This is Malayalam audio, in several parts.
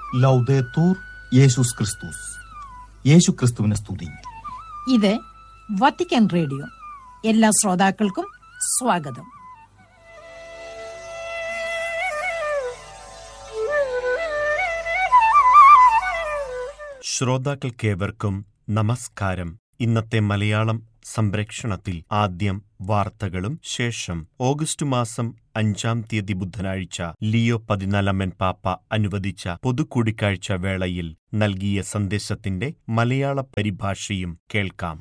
ലൗദേത്തൂർ യേശുസ് ക്രിസ്തുസ് യേശു ക്രിസ്തുവിനെ സ്തുതി ഇത് വത്തിക്കാൻ റേഡിയോ എല്ലാ ശ്രോതാക്കൾക്കും സ്വാഗതം ശ്രോതാക്കൾക്കേവർക്കും നമസ്കാരം ഇന്നത്തെ മലയാളം സംപ്രേക്ഷണത്തിൽ ആദ്യം വാർത്തകളും ശേഷം ഓഗസ്റ്റ് മാസം അഞ്ചാം തീയതി ബുധനാഴ്ച ലിയോ പതിനാലാമൻ പാപ്പ അനുവദിച്ച പൊതുകൂടിക്കാഴ്ച വേളയിൽ നൽകിയ സന്ദേശത്തിന്റെ മലയാള പരിഭാഷയും കേൾക്കാം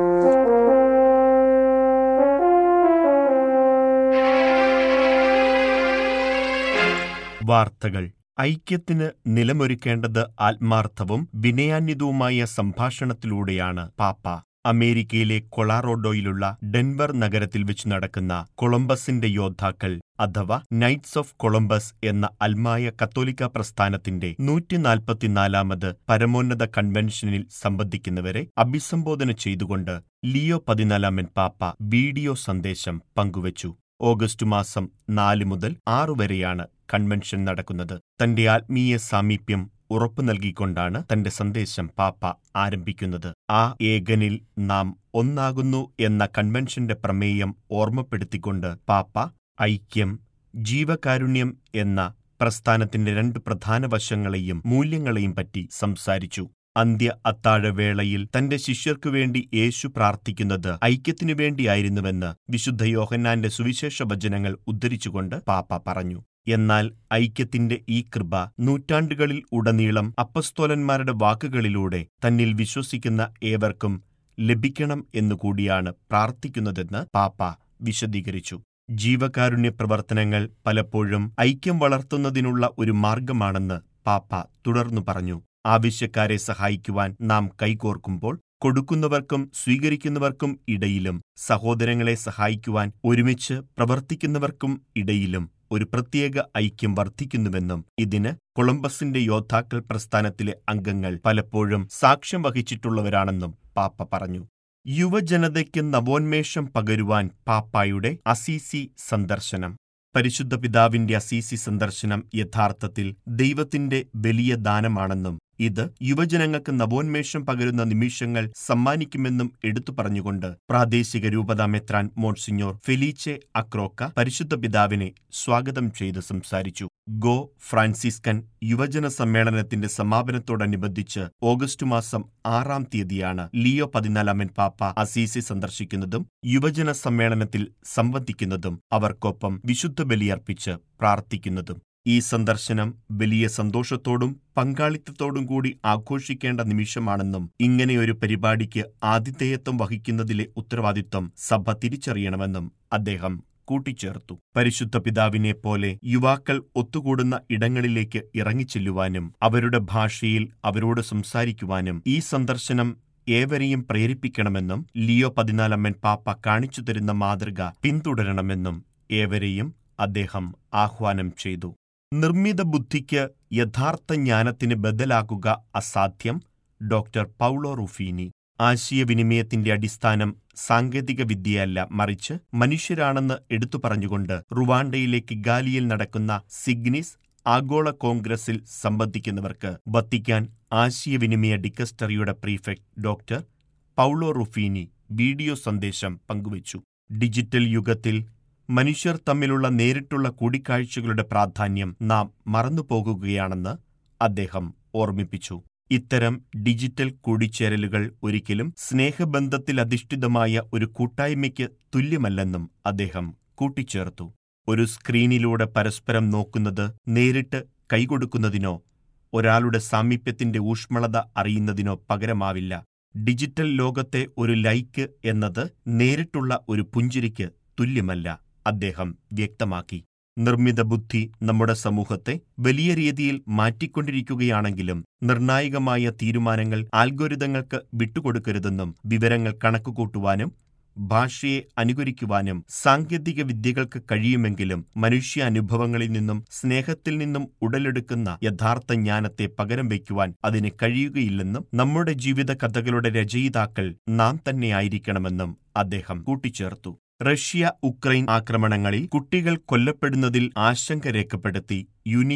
വാർത്തകൾ ഐക്യത്തിന് നിലമൊരുക്കേണ്ടത് ആത്മാർത്ഥവും വിനയാന്വിതവുമായ സംഭാഷണത്തിലൂടെയാണ് പാപ്പ അമേരിക്കയിലെ കൊളാറോഡോയിലുള്ള ഡെൻവർ നഗരത്തിൽ വെച്ച് നടക്കുന്ന കൊളംബസിന്റെ യോദ്ധാക്കൾ അഥവാ നൈറ്റ്സ് ഓഫ് കൊളംബസ് എന്ന അൽമായ കത്തോലിക്ക പ്രസ്ഥാനത്തിന്റെ നൂറ്റിനാൽപ്പത്തിനാലാമത് പരമോന്നത കൺവെൻഷനിൽ സംബന്ധിക്കുന്നവരെ അഭിസംബോധന ചെയ്തുകൊണ്ട് ലിയോ പതിനാലാമൻ പാപ്പ വീഡിയോ സന്ദേശം പങ്കുവച്ചു ഓഗസ്റ്റ് മാസം നാല് മുതൽ ആറു വരെയാണ് കൺവെൻഷൻ നടക്കുന്നത് തന്റെ ആത്മീയ സാമീപ്യം ഉറപ്പു നൽകിക്കൊണ്ടാണ് തന്റെ സന്ദേശം പാപ്പ ആരംഭിക്കുന്നത് ആ ഏകനിൽ നാം ഒന്നാകുന്നു എന്ന കൺവെൻഷന്റെ പ്രമേയം ഓർമ്മപ്പെടുത്തിക്കൊണ്ട് പാപ്പ ഐക്യം ജീവകാരുണ്യം എന്ന പ്രസ്ഥാനത്തിന്റെ രണ്ട് പ്രധാന വശങ്ങളെയും മൂല്യങ്ങളെയും പറ്റി സംസാരിച്ചു അന്ത്യ അത്താഴവേളയിൽ തന്റെ ശിഷ്യർക്കു വേണ്ടി യേശു പ്രാർത്ഥിക്കുന്നത് ഐക്യത്തിനു വേണ്ടിയായിരുന്നുവെന്ന് വിശുദ്ധ യോഹന്നാന്റെ സുവിശേഷ വചനങ്ങൾ ഉദ്ധരിച്ചുകൊണ്ട് പാപ്പ പറഞ്ഞു എന്നാൽ ഐക്യത്തിന്റെ ഈ കൃപ നൂറ്റാണ്ടുകളിൽ ഉടനീളം അപ്പസ്തോലന്മാരുടെ വാക്കുകളിലൂടെ തന്നിൽ വിശ്വസിക്കുന്ന ഏവർക്കും ലഭിക്കണം എന്നുകൂടിയാണ് പ്രാർത്ഥിക്കുന്നതെന്ന് പാപ്പ വിശദീകരിച്ചു ജീവകാരുണ്യ പ്രവർത്തനങ്ങൾ പലപ്പോഴും ഐക്യം വളർത്തുന്നതിനുള്ള ഒരു മാർഗമാണെന്ന് പാപ്പ തുടർന്നു പറഞ്ഞു ആവശ്യക്കാരെ സഹായിക്കുവാൻ നാം കൈകോർക്കുമ്പോൾ കൊടുക്കുന്നവർക്കും സ്വീകരിക്കുന്നവർക്കും ഇടയിലും സഹോദരങ്ങളെ സഹായിക്കുവാൻ ഒരുമിച്ച് പ്രവർത്തിക്കുന്നവർക്കും ഇടയിലും ഒരു പ്രത്യേക ഐക്യം വർദ്ധിക്കുന്നുവെന്നും ഇതിന് കൊളംബസിന്റെ യോദ്ധാക്കൾ പ്രസ്ഥാനത്തിലെ അംഗങ്ങൾ പലപ്പോഴും സാക്ഷ്യം വഹിച്ചിട്ടുള്ളവരാണെന്നും പാപ്പ പറഞ്ഞു യുവജനതയ്ക്ക് നവോന്മേഷം പകരുവാൻ പാപ്പായുടെ അസീസി സന്ദർശനം പരിശുദ്ധ പിതാവിന്റെ അസീസി സന്ദർശനം യഥാർത്ഥത്തിൽ ദൈവത്തിന്റെ വലിയ ദാനമാണെന്നും ഇത് യുവജനങ്ങൾക്ക് നവോന്മേഷം പകരുന്ന നിമിഷങ്ങൾ സമ്മാനിക്കുമെന്നും എടുത്തു പറഞ്ഞുകൊണ്ട് പ്രാദേശിക രൂപതാ മെത്രാൻ മോൺസിഞ്ഞോർ ഫെലീച്ചെ അക്രോക്ക പരിശുദ്ധ പിതാവിനെ സ്വാഗതം ചെയ്ത് സംസാരിച്ചു ഗോ ഫ്രാൻസിസ്കൻ യുവജന സമ്മേളനത്തിന്റെ സമാപനത്തോടനുബന്ധിച്ച് ഓഗസ്റ്റ് മാസം ആറാം തീയതിയാണ് ലിയോ പതിനാലാമൻ പാപ്പ അസീസി സന്ദർശിക്കുന്നതും യുവജന സമ്മേളനത്തിൽ സംബന്ധിക്കുന്നതും അവർക്കൊപ്പം വിശുദ്ധ ബലിയർപ്പിച്ച് പ്രാർത്ഥിക്കുന്നതും ഈ സന്ദർശനം വലിയ സന്തോഷത്തോടും പങ്കാളിത്തത്തോടും കൂടി ആഘോഷിക്കേണ്ട നിമിഷമാണെന്നും ഇങ്ങനെയൊരു പരിപാടിക്ക് ആതിഥേയത്വം വഹിക്കുന്നതിലെ ഉത്തരവാദിത്വം സഭ തിരിച്ചറിയണമെന്നും അദ്ദേഹം കൂട്ടിച്ചേർത്തു പരിശുദ്ധ പിതാവിനെ പോലെ യുവാക്കൾ ഒത്തുകൂടുന്ന ഇടങ്ങളിലേക്ക് ഇറങ്ങിച്ചെല്ലുവാനും അവരുടെ ഭാഷയിൽ അവരോട് സംസാരിക്കുവാനും ഈ സന്ദർശനം ഏവരെയും പ്രേരിപ്പിക്കണമെന്നും ലിയോ പതിനാലമ്മൻ പാപ്പ കാണിച്ചു തരുന്ന മാതൃക പിന്തുടരണമെന്നും ഏവരെയും അദ്ദേഹം ആഹ്വാനം ചെയ്തു നിർമ്മിത ബുദ്ധിക്ക് യഥാർത്ഥ ജ്ഞാനത്തിന് ബദലാകുക അസാധ്യം ഡോക്ടർ പൗളോ റുഫീനി ആശയവിനിമയത്തിന്റെ അടിസ്ഥാനം സാങ്കേതിക വിദ്യയല്ല മറിച്ച് മനുഷ്യരാണെന്ന് എടുത്തു പറഞ്ഞുകൊണ്ട് റുവാണ്ടയിലെ കിഗാലിയിൽ നടക്കുന്ന സിഗ്നിസ് ആഗോള കോൺഗ്രസിൽ സംബന്ധിക്കുന്നവർക്ക് വത്തിക്കാൻ ആശയവിനിമയ ഡിക്കസ്റ്ററിയുടെ prefect doctor Paolo Ruffini video സന്ദേശം പങ്കുവച്ചു ഡിജിറ്റൽ യുഗത്തിൽ മനുഷ്യർ തമ്മിലുള്ള നേരിട്ടുള്ള കൂടിക്കാഴ്ചകളുടെ പ്രാധാന്യം നാം മറന്നുപോകുകയാണെന്ന് അദ്ദേഹം ഓർമ്മിപ്പിച്ചു ഇത്തരം ഡിജിറ്റൽ കൂടിച്ചേരലുകൾ ഒരിക്കലും സ്നേഹബന്ധത്തിൽ അധിഷ്ഠിതമായ ഒരു കൂട്ടായ്മയ്ക്ക് തുല്യമല്ലെന്നും അദ്ദേഹം കൂട്ടിച്ചേർത്തു ഒരു സ്ക്രീനിലൂടെ പരസ്പരം നോക്കുന്നത് നേരിട്ട് കൈകൊടുക്കുന്നതിനോ ഒരാളുടെ സാമീപ്യത്തിന്റെ ഊഷ്മളത അറിയുന്നതിനോ പകരമാവില്ല ഡിജിറ്റൽ ലോകത്തെ ഒരു ലൈക്ക് എന്നത് നേരിട്ടുള്ള ഒരു പുഞ്ചിരിക്ക് തുല്യമല്ല അദ്ദേഹം വ്യക്തമാക്കി നിർമ്മിത ബുദ്ധി നമ്മുടെ സമൂഹത്തെ വലിയ രീതിയിൽ മാറ്റിക്കൊണ്ടിരിക്കുകയാണെങ്കിലും നിർണായകമായ തീരുമാനങ്ങൾ ആൽഗോരിതങ്ങൾക്ക് വിട്ടുകൊടുക്കരുതെന്നും വിവരങ്ങൾ കണക്കുകൂട്ടുവാനും ഭാഷയെ അനുകരിക്കുവാനും സാങ്കേതിക വിദ്യകൾക്ക് കഴിയുമെങ്കിലും മനുഷ്യ അനുഭവങ്ങളിൽ നിന്നും സ്നേഹത്തിൽ നിന്നും ഉടലെടുക്കുന്ന യഥാർത്ഥ ജ്ഞാനത്തെ പകരം വയ്ക്കുവാൻ അതിന് കഴിയുകയില്ലെന്നും നമ്മുടെ ജീവിത കഥകളുടെ രചയിതാക്കൾ നാം തന്നെയായിരിക്കണമെന്നും അദ്ദേഹം കൂട്ടിച്ചേർത്തു റഷ്യ ഉക്രൈൻ ആക്രമണങ്ങളിൽ കുട്ടികൾ കൊല്ലപ്പെടുന്നതിൽ ആശങ്ക രേഖപ്പെടുത്തി യുനിസെഫ്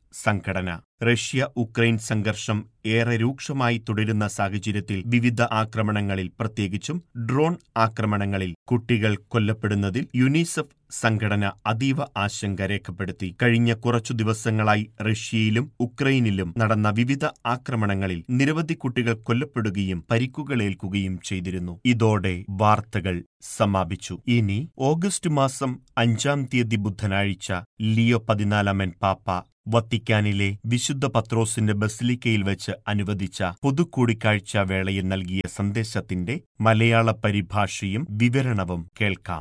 സംഘടന റഷ്യ ഉക്രൈൻ സംഘർഷം ഏറെ രൂക്ഷമായി തുടരുന്ന സാഹചര്യത്തിൽ വിവിധ ആക്രമണങ്ങളിൽ പ്രത്യേകിച്ചും ഡ്രോൺ ആക്രമണങ്ങളിൽ കുട്ടികൾ കൊല്ലപ്പെടുന്നതിൽ യുനിസെഫ് സംഘടന അതീവ ആശങ്ക രേഖപ്പെടുത്തി കഴിഞ്ഞ കുറച്ചു ദിവസങ്ങളായി റഷ്യയിലും ഉക്രൈനിലും നടന്ന വിവിധ ആക്രമണങ്ങളിൽ നിരവധി കുട്ടികൾ കൊല്ലപ്പെടുകയും പരിക്കുകളേൽക്കുകയും ചെയ്തിരുന്നു ഇതോടെ വാർത്തകൾ സമാപിച്ചു ഇനി ഓഗസ്റ്റ് മാസം അഞ്ചാം തീയതി ബുധനാഴ്ച ലിയോ പതിനാലാമൻ പാപ്പ വത്തിക്കാനിലെ വിശുദ്ധ പത്രോസിന്റെ ബസിലിക്കയിൽ വെച്ച് അനുവദിച്ച പൊതുകൂടിക്കാഴ്ച വേളയിൽ നൽകിയ സന്ദേശത്തിന്റെ മലയാള പരിഭാഷയും വിവരണവും കേൾക്കാം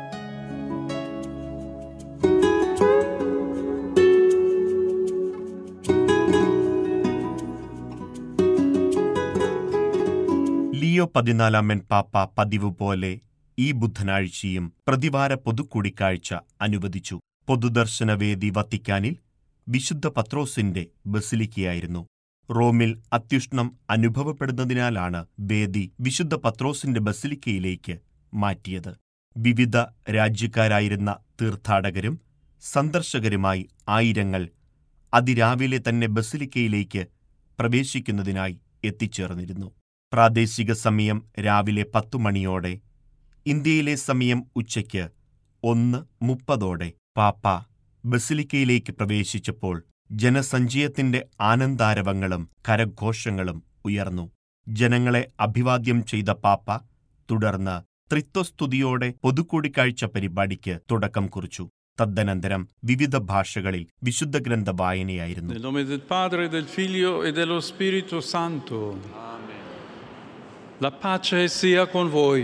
ലിയോ പതിനാലാമൻ പാപ്പ പതിവ് പോലെ ഈ ബുധനാഴ്ചയും പ്രതിവാര പൊതുകൂടിക്കാഴ്ച അനുവദിച്ചു പൊതുദർശനവേദി വത്തിക്കാനിൽ വിശുദ്ധ പത്രോസിന്റെ ബസിലിക്കയായിരുന്നു റോമിൽ അത്യുഷ്ണം അനുഭവപ്പെടുന്നതിനാലാണ് വേദി വിശുദ്ധ പത്രോസിന്റെ ബസിലിക്കയിലേക്ക് മാറ്റിയത് വിവിധ രാജ്യക്കാരായിരുന്ന തീർത്ഥാടകരും സന്ദർശകരുമായി ആയിരങ്ങൾ അതിരാവിലെ തന്നെ ബസിലിക്കയിലേക്ക് പ്രവേശിക്കുന്നതിനായി എത്തിച്ചേർന്നിരുന്നു പ്രാദേശിക സമയം രാവിലെ പത്തു മണിയോടെ ഇന്ത്യയിലെ സമയം ഉച്ചയ്ക്ക് ഒന്ന് മുപ്പതോടെ പാപ്പ ബസിലിക്കയിലേക്ക് പ്രവേശിച്ചപ്പോൾ ജനസഞ്ചയത്തിന്റെ ആനന്ദാരവങ്ങളും കരഘോഷങ്ങളും ഉയർന്നു ജനങ്ങളെ അഭിവാദ്യം ചെയ്ത പാപ്പ തുടർന്ന് ത്രിത്വസ്തുതിയോടെ പൊതുകൂടിക്കാഴ്ച പരിപാടിക്ക് തുടക്കം കുറിച്ചു തദ്ദനന്തരം വിവിധ ഭാഷകളിൽ വിശുദ്ധ ഗ്രന്ഥ വായനയായിരുന്നു Nel nome del Padre, del Figlio e dello Spirito Santo. La pace sia con voi.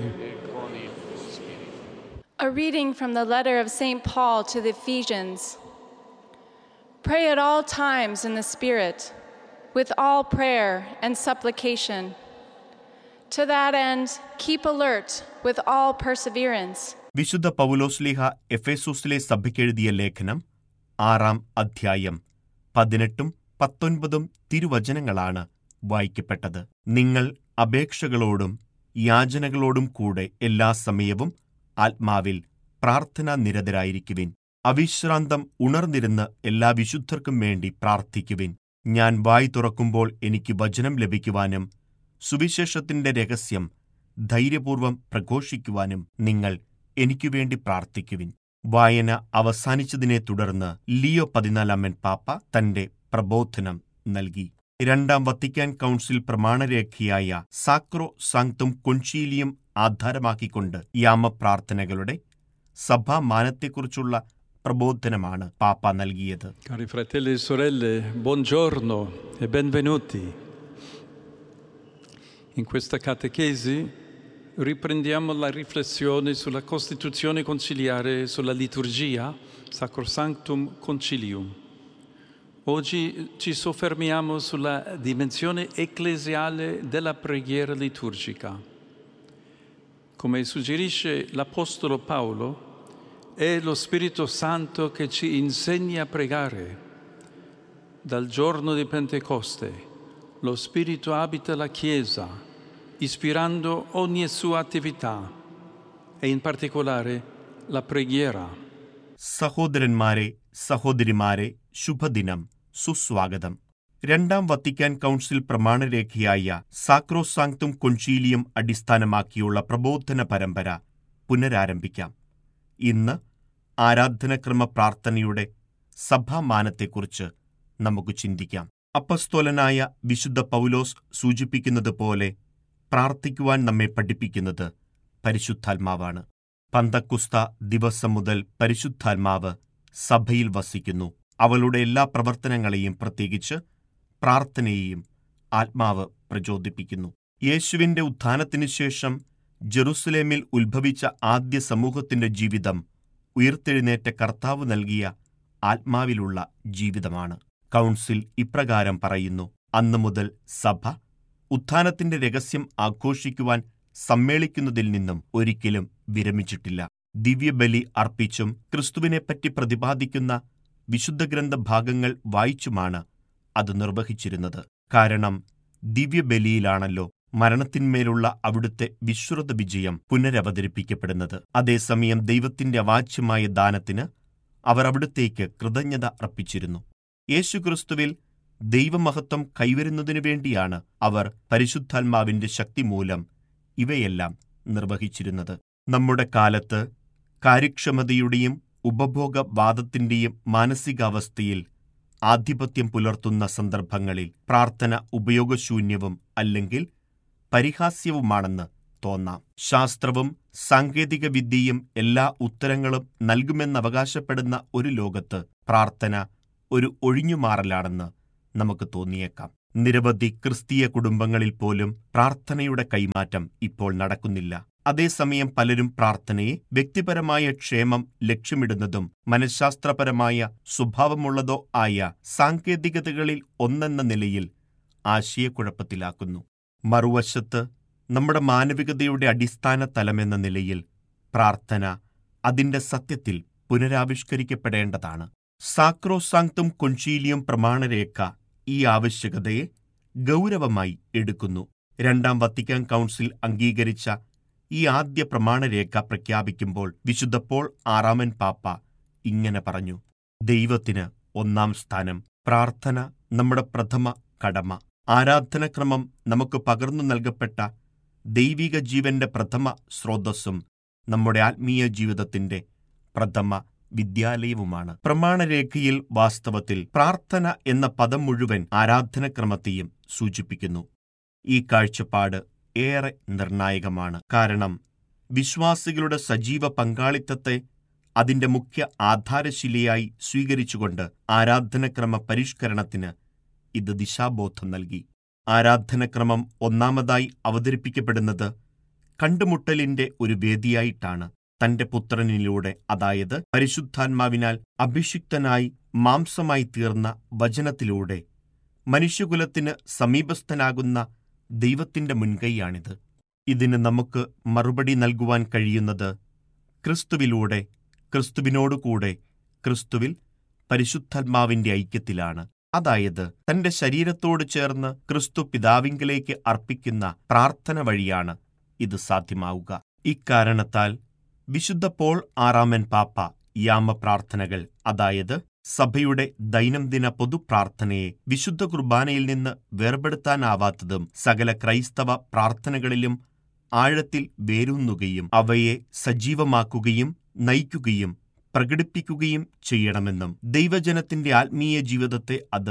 A reading from the letter of St. Paul to the Ephesians. Pray at all times in the Spirit, with all prayer and supplication. To that end, keep alert with all perseverance. വിശുദ്ധ പൗലോസ്ലിഹ എഫേസൂസിലെ സഭയ്ക്കെഴുതിയ ലേഖനം ആറാം അധ്യായം പതിനെട്ടും പത്തൊൻപതും തിരുവചനങ്ങളാണ് വായിക്കപ്പെട്ടത് നിങ്ങൾ അപേക്ഷകളോടും യാചനകളോടും കൂടെ എല്ലാ സമയവും ആത്മാവിൽ പ്രാർത്ഥനാ നിരതരായിരിക്കുവിൻ അവിശ്രാന്തം ഉണർന്നിരുന്ന് എല്ലാ വിശുദ്ധർക്കും വേണ്ടി പ്രാർത്ഥിക്കുവിൻ ഞാൻ വായി തുറക്കുമ്പോൾ എനിക്ക് വചനം ലഭിക്കുവാനും സുവിശേഷത്തിന്റെ രഹസ്യം ധൈര്യപൂർവം പ്രഘോഷിക്കുവാനും നിങ്ങൾ എനിക്കുവേണ്ടി പ്രാർത്ഥിക്കുവിൻ വായന അവസാനിച്ചതിനെ തുടർന്ന് ലിയോ പതിനാലാമൻ പാപ്പ തന്റെ പ്രബോധനം നൽകി രണ്ടാം വത്തിക്കാൻ കൗൺസിൽ പ്രമാണരേഖയായ സാക്രോ സാങ്തും കൊൻഷീലിയം ആധാരമാക്കിക്കൊണ്ട് യാമപ്രാർത്ഥനകളുടെ സഭാമാനത്തെക്കുറിച്ചുള്ള പ്രബോധനമാണ് പാപ്പ നൽകിയത് Cari fratelli e sorelle, buongiorno e benvenuti. In questa catechesi riprendiamo la riflessione sulla Costituzione conciliare e sulla liturgia Sacrosanctum Concilium. Oggi ci soffermiamo sulla dimensione ecclesiale della preghiera liturgica. Come suggerisce l'Apostolo Paolo, è lo Spirito Santo che ci insegna a pregare. Dal giorno di Pentecoste lo Spirito abita la Chiesa, ispirando ogni sua attività e in particolare la preghiera. സഹോദരന്മാരെ സഹോദരിമാരെ ശുഭദിനം സുസ്വാഗതം രണ്ടാം വത്തിക്കാൻ കൗൺസിൽ പ്രമാണരേഖയായ സാക്രോസാങ്തും കൊൻഷീലിയം അടിസ്ഥാനമാക്കിയുള്ള പ്രബോധന പരമ്പര പുനരാരംഭിക്കാം ഇന്ന് ആരാധനക്രമ പ്രാർത്ഥനയുടെ സഭാമാനത്തെക്കുറിച്ച് നമുക്ക് ചിന്തിക്കാം അപ്പസ്തോലനായ വിശുദ്ധ പൗലോസ് സൂചിപ്പിക്കുന്നത് പോലെ പ്രാർത്ഥിക്കുവാൻ നമ്മെ പഠിപ്പിക്കുന്നത് പരിശുദ്ധാത്മാവാണ് പന്തക്കുസ്ത ദിവസം മുതൽ പരിശുദ്ധാത്മാവ് സഭയിൽ വസിക്കുന്നു അവളുടെ എല്ലാ പ്രവർത്തനങ്ങളെയും പ്രത്യേകിച്ച് പ്രാർത്ഥനയെയും ആത്മാവ് പ്രചോദിപ്പിക്കുന്നു യേശുവിന്റെ ഉത്ഥാനത്തിനു ശേഷം ജെറുസലേമിൽ ഉത്ഭവിച്ച ആദ്യ സമൂഹത്തിന്റെ ജീവിതം ഉയർത്തെഴുന്നേറ്റ കർത്താവ് നൽകിയ ആത്മാവിലുള്ള ജീവിതമാണ് കൗൺസിൽ ഇപ്രകാരം പറയുന്നു അന്നു മുതൽ സഭ ഉത്ഥാനത്തിന്റെ രഹസ്യം ആഘോഷിക്കുവാൻ സമ്മേളിക്കുന്നതിൽ നിന്നും ഒരിക്കലും വിരമിച്ചിട്ടില്ല ദിവ്യബലി അർപ്പിച്ചും ക്രിസ്തുവിനെപ്പറ്റി പ്രതിപാദിക്കുന്ന വിശുദ്ധഗ്രന്ഥ ഭാഗങ്ങൾ വായിച്ചുമാണ് അത് നിർവഹിച്ചിരുന്നത് കാരണം ദിവ്യബലിയിലാണല്ലോ മരണത്തിന്മേലുള്ള അവിടുത്തെ വിശ്രുത വിജയം പുനരവതരിപ്പിക്കപ്പെടുന്നത് അതേസമയം ദൈവത്തിന്റെ അവാച്യമായ ദാനത്തിന് അവർ അവിടുത്തേക്ക് കൃതജ്ഞത അർപ്പിച്ചിരുന്നു യേശുക്രിസ്തുവിൽ ദൈവമഹത്വം കൈവരുന്നതിനു വേണ്ടിയാണ് അവർ പരിശുദ്ധാത്മാവിന്റെ ശക്തി മൂലം ഇവയെല്ലാം നിർവഹിച്ചിരുന്നത് നമ്മുടെ കാലത്ത് കാര്യക്ഷമതയുടെയും ഉപഭോഗവാദത്തിന്റെയും മാനസികാവസ്ഥയിൽ ആധിപത്യം പുലർത്തുന്ന സന്ദർഭങ്ങളിൽ പ്രാർത്ഥന ഉപയോഗശൂന്യവും അല്ലെങ്കിൽ പരിഹാസ്യവുമാണെന്ന് തോന്നാം ശാസ്ത്രവും സാങ്കേതിക വിദ്യയും എല്ലാ ഉത്തരങ്ങളും നൽകുമെന്നവകാശപ്പെടുന്ന ഒരു ലോകത്ത് പ്രാർത്ഥന ഒരു ഒഴിഞ്ഞുമാറലാണെന്ന് നമുക്ക് തോന്നിയേക്കാം നിരവധി ക്രിസ്തീയ കുടുംബങ്ങളിൽ പോലും പ്രാർത്ഥനയുടെ കൈമാറ്റം ഇപ്പോൾ നടക്കുന്നില്ല അതേസമയം പലരും പ്രാർത്ഥനയെ വ്യക്തിപരമായ ക്ഷേമം ലക്ഷ്യമിടുന്നതും മനഃശാസ്ത്രപരമായ സ്വഭാവമുള്ളതോ ആയ സാങ്കേതികതകളിൽ ഒന്നെന്ന നിലയിൽ ആശയക്കുഴപ്പത്തിലാക്കുന്നു മറുവശത്ത് നമ്മുടെ മാനവികതയുടെ അടിസ്ഥാന തലമെന്ന നിലയിൽ പ്രാർത്ഥന അതിന്റെ സത്യത്തിൽ പുനരാവിഷ്കരിക്കപ്പെടേണ്ടതാണ് സാക്രോസാങ്ക്തും കൊഞ്ചീലിയും പ്രമാണരേഖ ഈ ആവശ്യകതയെ ഗൗരവമായി എടുക്കുന്നു രണ്ടാം വത്തിക്കാൻ കൗൺസിൽ അംഗീകരിച്ച ഈ ആദ്യ പ്രമാണരേഖ പ്രഖ്യാപിക്കുമ്പോൾ വിശുദ്ധ പോൾ ആറാമൻ പാപ്പ ഇങ്ങനെ പറഞ്ഞു ദൈവത്തിന് ഒന്നാം സ്ഥാനം പ്രാർത്ഥന നമ്മുടെ പ്രഥമ കടമ ആരാധനക്രമം നമുക്ക് പകർന്നു നൽകപ്പെട്ട ദൈവിക ജീവന്റെ പ്രഥമ സ്രോതസ്സും നമ്മുടെ ആത്മീയ ജീവിതത്തിന്റെ പ്രഥമ വിദ്യാലയവുമാണ് പ്രമാണരേഖയിൽ വാസ്തവത്തിൽ പ്രാർത്ഥന എന്ന പദം മുഴുവൻ ആരാധനക്രമത്തെയും സൂചിപ്പിക്കുന്നു ഈ കാഴ്ചപ്പാട് ഏറെ നിർണായകമാണ് കാരണം വിശ്വാസികളുടെ സജീവ പങ്കാളിത്തത്തെ അതിന്റെ മുഖ്യ ആധാരശിലയായി സ്വീകരിച്ചുകൊണ്ട് ആരാധനക്രമ പരിഷ്കരണത്തിന് ഇത് ദിശാബോധം നൽകി ആരാധനക്രമം ഒന്നാമതായി അവതരിപ്പിക്കപ്പെടുന്നത് കണ്ടുമുട്ടലിന്റെ ഒരു വേദിയായിട്ടാണ് തന്റെ പുത്രനിലൂടെ അതായത് പരിശുദ്ധാത്മാവിനാൽ അഭിഷിക്തനായി മാംസമായി തീർന്ന വചനത്തിലൂടെ മനുഷ്യകുലത്തിന് സമീപസ്ഥനാകുന്ന ദൈവത്തിന്റെ മുൻകൈയാണിത് ഇതിന് നമുക്ക് മറുപടി നൽകുവാൻ കഴിയുന്നത് ക്രിസ്തുവിലൂടെ ക്രിസ്തുവിനോടുകൂടെ ക്രിസ്തുവിൽ പരിശുദ്ധാത്മാവിന്റെ ഐക്യത്തിലാണ് അതായത് തന്റെ ശരീരത്തോട് ചേർന്ന് ക്രിസ്തു പിതാവിങ്കലേക്ക് അർപ്പിക്കുന്ന പ്രാർത്ഥന വഴിയാണ് ഇത് സാധ്യമാവുക ഇക്കാരണത്താൽ വിശുദ്ധ പോൾ ആറാമൻ പാപ്പ യാമപ്രാർത്ഥനകൾ അതായത് സഭയുടെ ദൈനംദിന പൊതുപ്രാർത്ഥനയെ വിശുദ്ധ കുർബാനയിൽ നിന്ന് വേർപെടുത്താനാവാത്തതും സകല ക്രൈസ്തവ പ്രാർത്ഥനകളിലും ആഴത്തിൽ വേരൂന്നുകയും അവയെ സജീവമാക്കുകയും നയിക്കുകയും പ്രകടിപ്പിക്കുകയും ചെയ്യണമെന്നും ദൈവജനത്തിന്റെ ആത്മീയ ജീവിതത്തെ അത്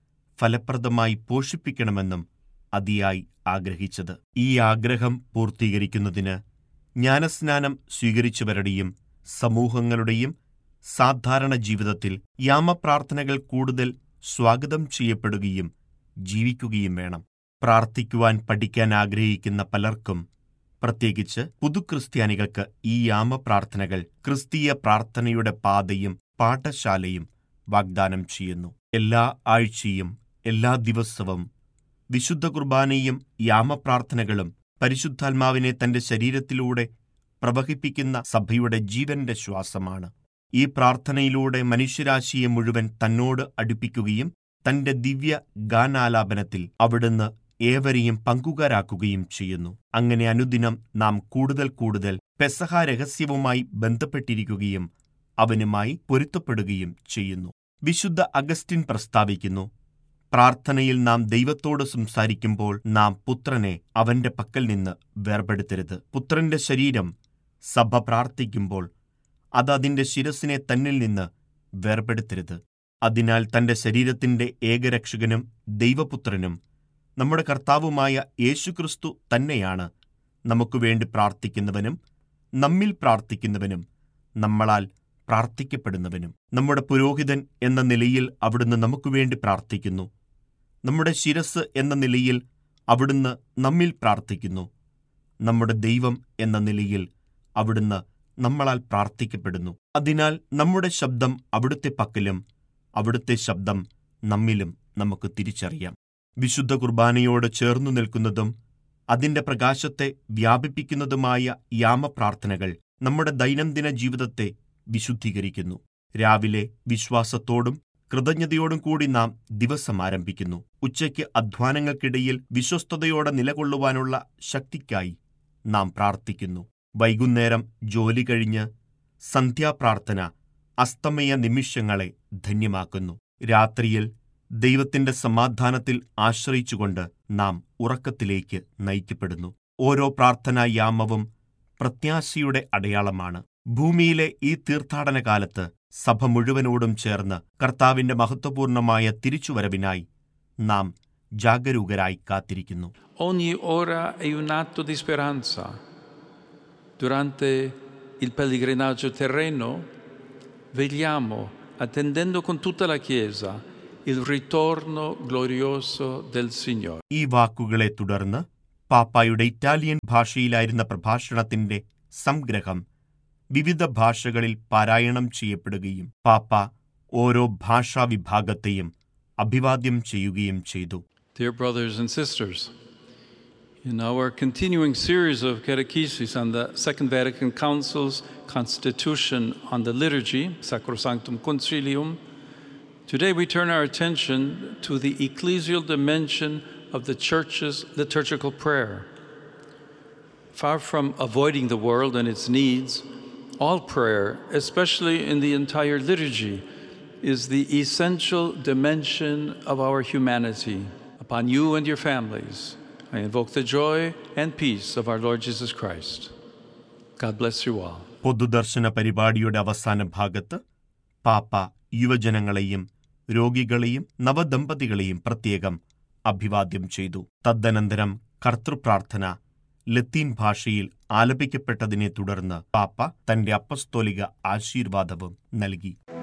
ഫലപ്രദമായി പോഷിപ്പിക്കണമെന്നും അതിയായി ആഗ്രഹിച്ചത് ഈ ആഗ്രഹം പൂർത്തീകരിക്കുന്നതിന് ജ്ഞാനസ്നാനം സ്വീകരിച്ചവരുടെയും സമൂഹങ്ങളുടെയും സാധാരണ ജീവിതത്തിൽ യാമപ്രാർത്ഥനകൾ കൂടുതൽ സ്വാഗതം ചെയ്യപ്പെടുകയും ജീവിക്കുകയും വേണം പ്രാർത്ഥിക്കുവാൻ പഠിക്കാൻ ആഗ്രഹിക്കുന്ന പലർക്കും പ്രത്യേകിച്ച് പുതുക്രിസ്ത്യാനികൾക്ക് ഈ യാമപ്രാർത്ഥനകൾ ക്രിസ്തീയ പ്രാർത്ഥനയുടെ പാതയും പാഠശാലയും വാഗ്ദാനം ചെയ്യുന്നു എല്ലാ ആഴ്ചയും എല്ലാ ദിവസവും വിശുദ്ധ കുർബാനയും യാമപ്രാർത്ഥനകളും പരിശുദ്ധാത്മാവിനെ തന്റെ ശരീരത്തിലൂടെ പ്രവഹിപ്പിക്കുന്ന സഭയുടെ ജീവന്റെ ശ്വാസമാണ് ഈ പ്രാർത്ഥനയിലൂടെ മനുഷ്യരാശിയെ മുഴുവൻ തന്നോട് അടുപ്പിക്കുകയും തന്റെ ദിവ്യ ഗാനാലാപനത്തിൽ അവിടുന്ന് ഏവരെയും പങ്കുകാരാക്കുകയും ചെയ്യുന്നു അങ്ങനെ അനുദിനം നാം കൂടുതൽ കൂടുതൽ പെസഹ രഹസ്യവുമായി ബന്ധപ്പെട്ടിരിക്കുകയും അവനുമായി പൊരുത്തപ്പെടുകയും ചെയ്യുന്നു വിശുദ്ധ അഗസ്റ്റിൻ പ്രസ്താവിക്കുന്നു പ്രാർത്ഥനയിൽ നാം ദൈവത്തോട് സംസാരിക്കുമ്പോൾ നാം പുത്രനെ അവന്റെ പക്കൽ നിന്ന് വേർപെടുത്തരുത് പുത്രന്റെ ശരീരം സഭ പ്രാർത്ഥിക്കുമ്പോൾ അത് അതിന്റെ ശിരസിനെ തന്നിൽ നിന്ന് വേർപെടുത്തരുത് അതിനാൽ തന്റെ ശരീരത്തിന്റെ ഏകരക്ഷകനും ദൈവപുത്രനും നമ്മുടെ കർത്താവുമായ യേശുക്രിസ്തു തന്നെയാണ് നമുക്ക് വേണ്ടി പ്രാർത്ഥിക്കുന്നവനും നമ്മിൽ പ്രാർത്ഥിക്കുന്നവനും നമ്മളാൽ പ്രാർത്ഥിക്കപ്പെടുന്നവനും നമ്മുടെ പുരോഹിതൻ എന്ന നിലയിൽ അവിടുന്ന് നമുക്ക് വേണ്ടി പ്രാർത്ഥിക്കുന്നു നമ്മുടെ ശിരസ് എന്ന നിലയിൽ അവിടുന്ന് നമ്മിൽ പ്രാർത്ഥിക്കുന്നു നമ്മുടെ ദൈവം എന്ന നിലയിൽ അവിടുന്ന് നമ്മളാൽ പ്രാർത്ഥിക്കപ്പെടുന്നു അതിനാൽ നമ്മുടെ ശബ്ദം അവിടുത്തെ പക്കലും അവിടുത്തെ ശബ്ദം നമ്മിലും നമുക്ക് തിരിച്ചറിയാം വിശുദ്ധ കുർബാനയോട് ചേർന്നു നിൽക്കുന്നതും അതിന്റെ പ്രകാശത്തെ വ്യാപിപ്പിക്കുന്നതുമായ യാമപ്രാർത്ഥനകൾ നമ്മുടെ ദൈനംദിന ജീവിതത്തെ വിശുദ്ധീകരിക്കുന്നു രാവിലെ വിശ്വാസത്തോടും കൃതജ്ഞതയോടും കൂടി നാം ദിവസം ആരംഭിക്കുന്നു ഉച്ചയ്ക്ക് അധ്വാനങ്ങൾക്കിടയിൽ വിശ്വസ്തയോടെ നിലകൊള്ളുവാനുള്ള ശക്തിക്കായി നാം പ്രാർത്ഥിക്കുന്നു വൈകുന്നേരം ജോലി കഴിഞ്ഞ് സന്ധ്യാപ്രാർത്ഥന അസ്തമയ നിമിഷങ്ങളെ ധന്യമാക്കുന്നു രാത്രിയിൽ ദൈവത്തിന്റെ സമാധാനത്തിൽ ആശ്രയിച്ചുകൊണ്ട് നാം ഉറക്കത്തിലേക്ക് നയിക്കപ്പെടുന്നു ഓരോ പ്രാർത്ഥനാ യാമവും പ്രത്യാശയുടെ അടയാളമാണ് ഭൂമിയിലെ ഈ തീർത്ഥാടന കാലത്ത് സഭ മുഴുവനോടും ചേർന്ന് കർത്താവിന്റെ മഹത്വപൂർണമായ തിരിച്ചുവരവിനായി നാം ജാഗരൂകരായി കാത്തിരിക്കുന്നു Ogni ora è un atto di speranza. Durante il pellegrinaggio terreno vegliamo, attendendo con tutta la Chiesa, il ritorno glorioso del Signore. ഈ വാക്കുകളെ തുടർന്ന് പാപ്പായുടെ ഇറ്റാലിയൻ ഭാഷയിലായിരുന്ന പ്രഭാഷണത്തിന്റെ സംഗ്രഹം വിവിധ ഭാഷകളിൽ പാരായണം ചെയ്യപ്പെടുകയും പാപ്പ ഓരോ ഭാഷാ വിഭാഗത്തെയും അഭിവാദ്യം ചെയ്യുകയും ചെയ്തു Dear brothers and sisters, in our continuing series of catechesis on the Second Vatican Council's Constitution on the Liturgy, Sacrosanctum Concilium, today we turn our attention to the ecclesial dimension of the Church's liturgical prayer. Far from avoiding the world and its needs, all prayer, especially in the entire liturgy, is the essential dimension of our humanity. Upon you and your families, I invoke the joy and peace of our Lord Jesus Christ. God bless you all. പൊതുദർശന പരിപാടിയുടെ അവസാന ഭാഗത്ത് പാപ്പ യുവജനങ്ങളെയും രോഗികളെയും നവദമ്പതികളെയും പ്രത്യേകം അഭിവാദ്യം ചെയ്തു തദനന്തരം കർത്തൃപ്രാർത്ഥന ലത്തീൻ ഭാഷയിൽ ആലപിക്കപ്പെട്ടതിനെ തുടർന്ന് പാപ്പ തന്റെ അപ്പസ്തോലിക ആശീർവാദവും നൽകി